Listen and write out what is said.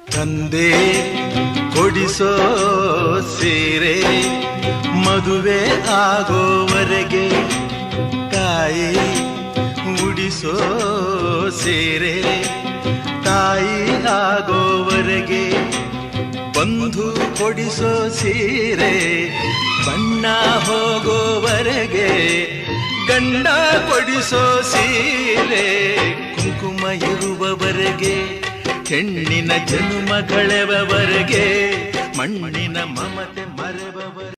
ತಂದೆ ಕೊಡಿಸೋ ಸೀರೆ ಮದುವೆ ಆಗೋವರೆಗೆ ತಾಯಿ ಉಡಿಸೋ ಸೀರೆ ತಾಯಿ ಆಗೋವರೆಗೆ ಬಂಧು ಕೊಡಿಸೋ ಸೀರೆ ಬಣ್ಣ ಹೋಗೋವರೆಗೆ ಗಂಡ ಕೊಡಿಸೋ ಸೀರೆ ಕುಂಕುಮ ಇರುವವರೆಗೆ ಹೆಣ್ಣಿನ ಜನ್ಮ ಕಳೆವವರೆಗೆ ಮಣ್ಣಿನ ಮಮತೆ ಮರೆವವರೆಗೆ